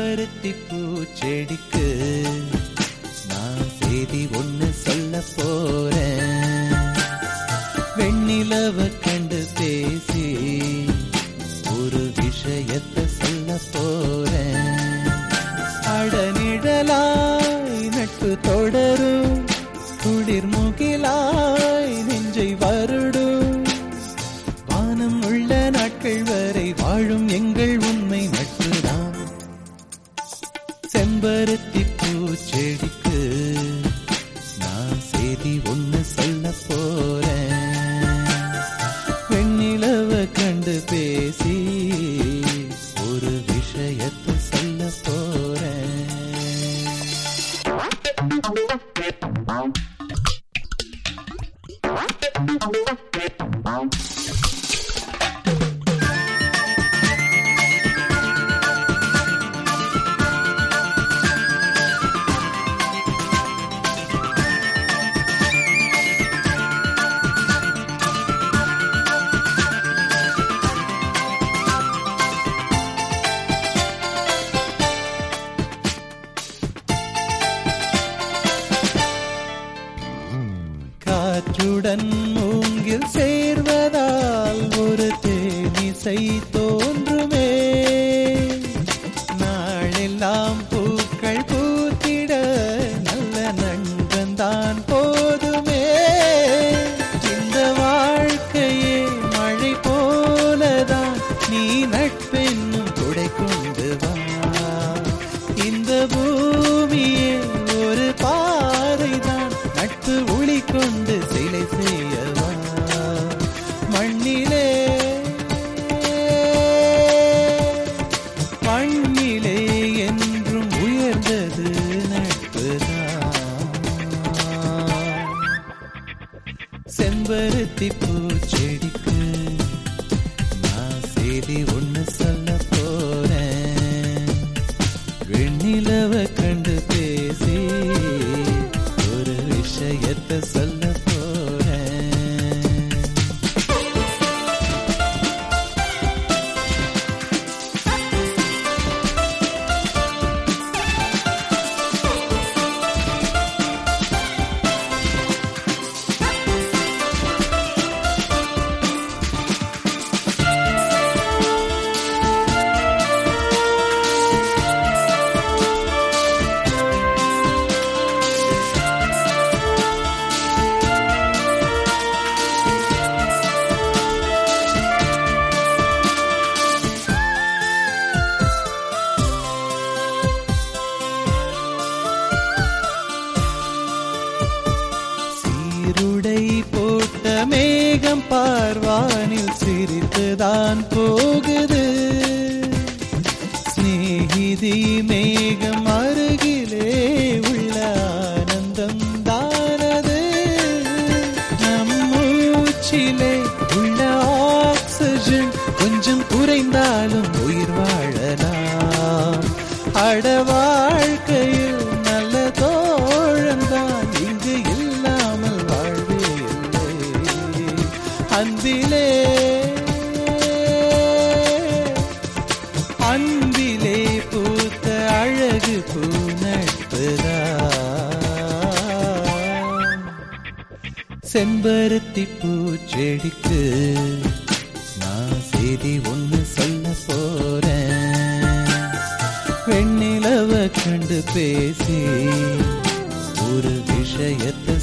செம்பருத்தி பூச்செடிக்கு நான் செய்தி ஒண்ணு சொல்ல போறேன் வெண்ணிலவ கண்டு பேசி ஒரு விஷயத்தை சொல்ல போறேன் அடநிழலாய் நட்பு தொடரும் குளிர் முகிலாய் நெஞ்சை வருடும் வானம் உள்ள நாட்கள் வரை வாழும் எங்கள் உண்மை நட்புதான் செம்பருத்தி பூச்செடிக்கு நான் செய்தி ஒண்ணு சொல்ல போறேன் வெண்ணிலவ கண்டு பேசி ஒரு விஷயத்தை சொல்ல போறேன் காற்றுடன் மூங்கில் சேர்வதால் ஒரு தேனிசை தோன்றுமே நாளெல்லாம் பூக்கள் பூத்திட நல்ல நண்பன் தான் போதுமே இந்த வாழ்க்கையே மழை போலதான் நீ நட்பென்னும் துடை கொண்டு வா இந்த பூமியே ஒரு பாறைதான் நட்பு ஒளி கொண்டு சிலை செய்யவா மண்ணிலே மண்ணிலே என்றும் உயர்ந்தது நட்புதான் செம்பருத்தி பூச்செடிக்கு நான் செய்தி ஒண்ணு சொல்ல போறேன் வெண்ணிலவ கண்டு பேசி ஒரு விஷயத்தை சொல்ல போறேன் சீருடை போட்ட மேகம் பார்வானில் சிரித்துதான் போகுது சிநேகிதி மேகம் அருகிலே உள்ள ஆனந்தம் தானது நம் மூச்சிலே உள்ள ஆக்சிஜன் கொஞ்சம் குறைந்தாலும் உயிர் வாழலாம் அட வாழ்க்கையில் நல்ல தோழந்தான் இங்கு இல்லாமல் வாழ்வே இல்லை அன்பிலே அன்பிலே பூத்த அழகு பூ நட்புதான் செம்பருத்தி பூச்செடிக்கு நான் செய்தி ஒண்ணு சொல்ல போறேன் வெண்ணிலவ கண்டு பேசி ஒரு விஷயத்தை